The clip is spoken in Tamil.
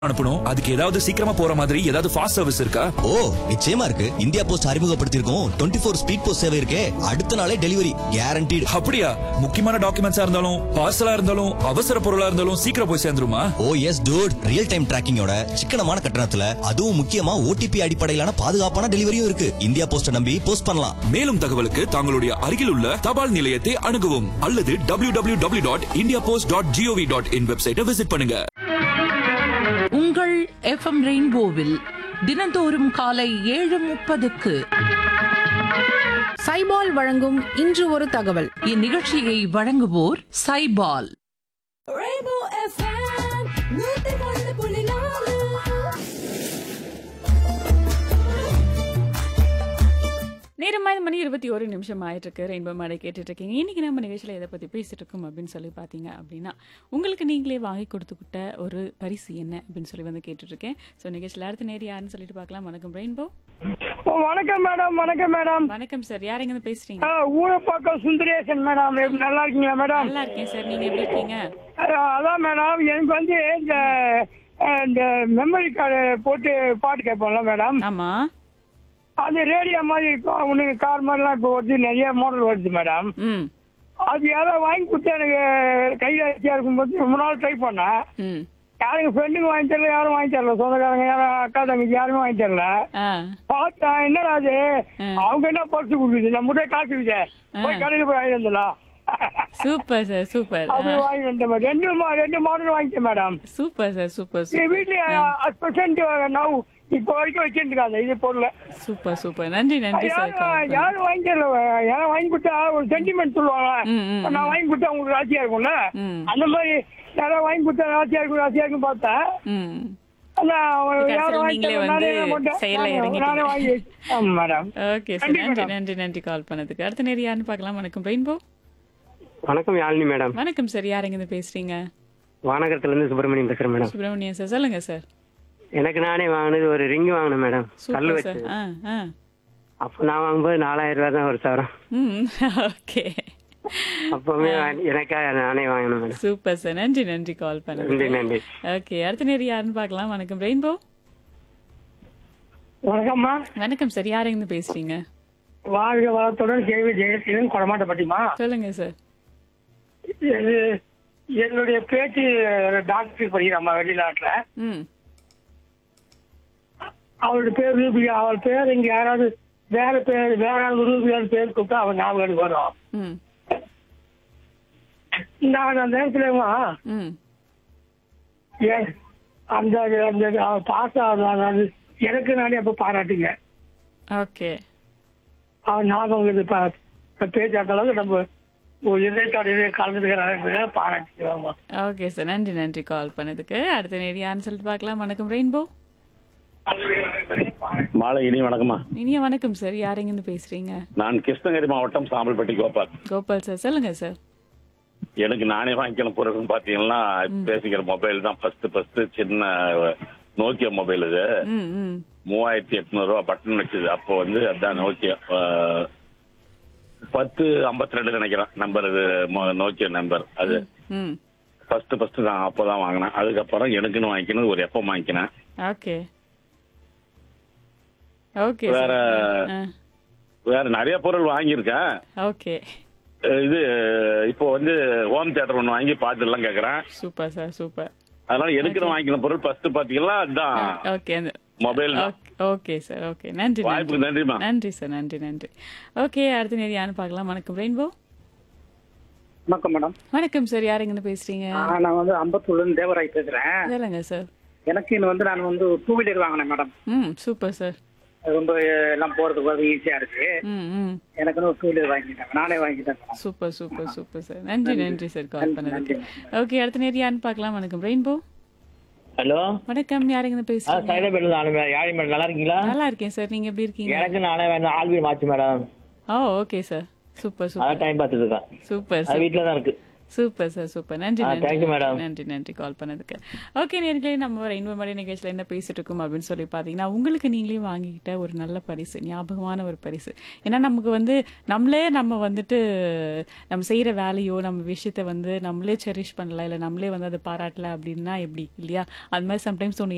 அனுப்பணும் அதுக்கு ஏதாவது சீக்கிரமா போற மாதிரி ஏதாவது ஃபாஸ்ட் சர்வீஸ் இருக்கா ஓ நிச்சயமா இருக்கு இந்தியா போஸ்ட் அறிமுகப்படுத்தியிருக்கோம் டுவெண்ட்டி ஃபோர் ஸ்பீட் போஸ்ட் சேவை இருக்கே அடுத்த நாளே டெலிவரி கேரண்டீடு அப்படியா முக்கியமான டாக்குமெண்ட்ஸா இருந்தாலும் பார்சலா இருந்தாலும் அவசர பொருளா இருந்தாலும் சீக்கிரம் போய் சேர்ந்துருமா oh yes dude real time டிராக்கிங்கோட சிக்கனமான கட்டணத்துல அதுவும் முக்கியமா ஓடிபி அடிப்படையிலான பாதுகாப்பான டெலிவரியும் இருக்கு இந்தியா போஸ்ட நம்பி போஸ்ட் பண்ணலாம் மேலும் தகவலுக்கு தங்களுடைய அருகில் உள்ள தபால் நிலையத்தை அணுகவும் அல்லது W W W dot India post dot GOV dot in வெப்சைட்டை விசிட் பண்ணுங்க உங்கள் எஃப்எம் ரெயின்போவில் தினந்தோறும் காலை ஏழு முப்பதுக்கு சைபால் வழங்கும் இன்று ஒரு தகவல் இந்நிகழ்ச்சியை வழங்குவோர் சைபால் Rainbow FM, நூத்தி ஒன்று புள்ளி நாலு நேரம் ஐந்து மணி இருபத்தி ஒரு நிமிஷம் ஆயிட்டு இருக்கு ரெயின்போ மாடை கேட்டுட்டு இருக்கீங்க இன்னைக்கு நம்ம நிகழ்ச்சியில் எதை பத்தி பேசிட்டு இருக்கோம் அப்படின்னு சொல்லி பாத்தீங்க அப்படின்னா உங்களுக்கு நீங்களே வாங்கி கொடுத்துக்கிட்ட ஒரு பரிசு என்ன அப்படின்னு சொல்லி வந்து கேட்டுட்டு இருக்கேன் ஸோ நிகழ்ச்சியில் அடுத்த நேரம் யாருன்னு சொல்லிட்டு பார்க்கலாம் வணக்கம் ரெயின்போ வணக்கம் மேடம் வணக்கம் மேடம் வணக்கம் சார் யார் எங்க பேசுறீங்க ஆ, ஊரப்பாக்கம் சுந்தரேசன் மேடம் எப்படி நல்லா இருக்கீங்களா மேடம் நல்லா இருக்கேன் சார் நீங்க எப்படி இருக்கீங்க ஆ, அதான் மேடம் எனக்கு வந்து இந்த ஆ, இந்த மெமரி கார்டு போட்டு பாட்டு கேட்போம்ல மேடம் ஆமா அது ரேடியோ மாதிரி இப்போ ஒன்று கார் மாதிரிலாம் இப்போ வருது நிறைய மாடல் வருது மேடம் ம் அது யாரோ வாங்கி கொடுத்து எனக்கு கையில் வச்சியா இருக்கும்போது ரொம்ப நாள் ட்ரை பண்ணேன் ம் யாரும் ஃப்ரெண்டுங்க வாங்கி தரல யாரும் வாங்கி தரல சொந்தக்காரங்க யாரும் அக்கா தம்பிக்கு யாருமே வாங்கி தரல ஆ பார்த்தா என்னடா அது ம். அவங்க என்ன பர்ஸ் கொடுக்குது நம்ம கிட்ட காசு இருக்குது போய் கடையில் போய் வாங்கி வந்துடலாம் சூப்பர் சார் சூப்பர் அப்படி வாங்கி வந்தேன் மேடம் ரெண்டு மா- ரெண்டு மாடல் வாங்கிட்டேன் மேடம் சூப்பர் சார் சூப்பர் என் வீட்டுல ஸ்பெஷல் நவ் இப்போ வரைக்கும் வச்சிருக்காங்க இது பொருள் சூப்பர் சூப்பர் நன்றி நன்றி சார் யாரும் யாரும் வாங்கி தரல யாரும் வாங்கி கொடுத்தா ஒரு சென்டிமெண்ட் சொல்லுவாங்க ம், ம், நான் வாங்கி கொடுத்தா உங்களுக்கு ராசியா இருக்கும்ல ம். அந்த மாதிரி யாராவது வாங்கி கொடுத்தா ராசியா இருக்கும் ராசியா இருக்கும் பார்த்தேன் ம் அதான் கடைசியில யாரும் வாங்கி நீங்களே தரல, வந்து நானே போட்டேன். செயல்ல நானே- இறங்கிட்டீங்க. நானே வாங்கி ஆமா மேடம் ஓகே சார் நன்றி, நன்றி மேடம். நன்றி நன்றி கால் பண்ணதுக்கு அடுத்த நேரம் யாருன்னு பார்க்கலாம் வணக்கம் ரெயின்போ வணக்கம் யாழினி மேடம் வணக்கம் சார் யார் எங்க இருந்து பேசுறீங்க வானகரத்துல இருந்து சுப்பிரமணியம் பேசுறேன் மேடம் சுப்பிரமணியன் சார் சொல்லுங்க சார் எனக்கு நானே வாங்கினது ஒரு ரிங் வாங்கினேன் மேடம் கல்லு சூப்பர் வச்சு சார் ஆ ஆ அப்போ நான் வாங்கும்போது நாலாயிரம் ரூபாய் தான் ஒரு சவரம் ம் ஓகே அப்பவுமே வாங்கி- எனக்காக நானே வாங்கினேன் மேடம் சூப்பர் சார் நன்றி நன்றி கால் நன்றி பண்ணது நன்றி ஓகே அடுத்த நேரம் யாருன்னு பார்க்கலாம் வணக்கம் ரெயின்போ வணக்கம்மா வணக்கம் சார் யார் எங்க இருந்து பேசுறீங்க வாழ்க வளத்துடன் கேள்வி ஜெயசீலன் கொடமாட்டப்பட்டிமா சொல்லுங்க சார் இது என்னுடைய பேச்சு டாக்டர் படிக்கிறம்மா வெளிநாட்டுல ம் அவளுடைய பேர் ரூபியா அவள் பேர் இங்க யாராவது வேற பேர் வேற யாராவது ரூபியான்னு பேர் கூப்பிட்டா அவன் ஞாபகம் எனக்கு வரும் ம் நான் அந்த நேரத்துலமா ம் ஏன் அந்த அந்த அவன் பாஸ் ஆகுது எனக்கு நானே அப்ப பாராட்டுங்க ஓகே அவன் ஞாபகம் இது பேச்சு அந்த அளவுக்கு நம்ம ஒரு இதயத்தோட இதய கலந்துக்கிறாங்க பாராட்டிக்கிறோம் ஓகே சார் நன்றி நன்றி கால் பண்ணதுக்கு அடுத்த நேரம் யாருன்னு சொல்லிட்டு பார்க்கலாம் வணக்கம் ரெயின்போ மாலை இனி வணக்கம்மா இனிய வணக்கம் சார் யார் எங்க இருந்து பேசுறீங்க நான் கிருஷ்ணகிரி மாவட்டம் சாம்பல்பட்டி கோபால் கோபால் சார் சொல்லுங்க சார் எனக்கு நானே வாங்கிக்கணும் பொருள்னு பாத்தீங்கன்னா பேசிக்கிற மொபைல் தான் ஃபர்ஸ்ட் ஃபர்ஸ்ட் சின்ன நோக்கியா மொபைல் இது ம் ம் மூவாயிரத்தி எட்நூறு ரூபா பட்டன் வச்சது அப்போ வந்து அதான் நோக்கியா அஹ், பத்து ஐம்பத்தி ரெண்டு நினைக்கிறேன் நம்பர் இது மொ- நோக்கியா நம்பர் அது ம் ஃபர்ஸ்ட் ஃபர்ஸ்ட் தான் அப்போதான் வாங்கினேன் அதுக்கப்புறம் எனக்குன்னு வாங்கிக்கணும் ஒரு எப்போ வாங்கிக்கினேன் ஓகே ஓகே வேற வேற நிறைய பொருள் வாங்கியிருக்கேன் ஓகே அஹ் இது இப்போ வந்து ஹோம் தியேட்டர் ஒன்று வாங்கி பாட்டு எல்லாம் கேட்குறேன் சூப்பர் சார் சூப்பர் அதனால எனக்கு வாங்கின பொருள் ஃபர்ஸ்ட் பாத்தீங்கன்னா அதுதான் ஓகே அந்த மொபைல் தான் ஓகே சார் ஓகே நன்றி வாய்ப்புக்கு நன்றிம்மா. நன்றி சார் நன்றி நன்றி ஓகே அடுத்த நேரம் யாருன்னு பார்க்கலாம் வணக்கம் ரெயின்போ வணக்கம் மேடம் வணக்கம் சார் யார் எங்க இருந்து பேசுறீங்க நான் வந்து அம்பத்தூர்ல இருந்து தேவராய் பேசுறேன் சொல்லுங்க சார் எனக்கு இன்னும் வந்து நான் வந்து டூ வீலர் வாங்கினேன் மேடம் ம் சூப்பர் சார் அது ரொம்ப எல்லாம் போறதுக்கு வரது ஈஸியா இருக்கு ம் ம் எனக்கு ஒரு டூ வீலர் வாங்கிட்டேன் நானே வாங்கிட்டேன் madam super super super sir நன்றி நன்றி சார் கால் பண்ணதுக்கு ஓகே அடுத்த நேரம் யாருன்னு பார்க்கலாம் வணக்கம் ரெயின்போ ஹலோ வணக்கம் யார் எங்க இருந்து பேசுறீங்க சைதாபேட்டில் நான் யாழி மேடம் நல்லா இருக்கீங்களா நல்லா இருக்கேன் சார் நீங்க எப்படி இருக்கீங்க எனக்கு நானே வேணும் ஆல்வி மாச்சு madam oh okay sir super அதான் சூப்பர் டைம் பார்த்துட்டு இருக்கேன் சூப்பர் அது சார் வீட்டில் தான் இருக்கு சூப்பர் சார் சூப்பர் நன்றி ஆ, நன்றி thank you, madam. நன்றி நன்றி கால் பண்ணதுக்கு ஓகே நேர்களே நம்ம ரெயின்போ மணி நிகழ்ச்சியில் என்ன பேசிட்டு இருக்கோம் அப்படின்னு சொல்லி பார்த்தீங்கன்னா உங்களுக்கு நீங்களே வாங்கிக்கிட்ட ஒரு நல்ல பரிசு ஞாபகமான ஒரு பரிசு ஏன்னா நமக்கு வந்து நம்மளே நம்ம வந்துட்டு நம்ம செய்யற வேலையோ நம்ம விஷயத்த வந்து நம்மளே செரிஷ் பண்ணல இல்லை நம்மளே வந்து அதை பாராட்டல அப்படின்னா எப்படி இல்லையா அது மாதிரி சம்டைம்ஸ் ஒன்று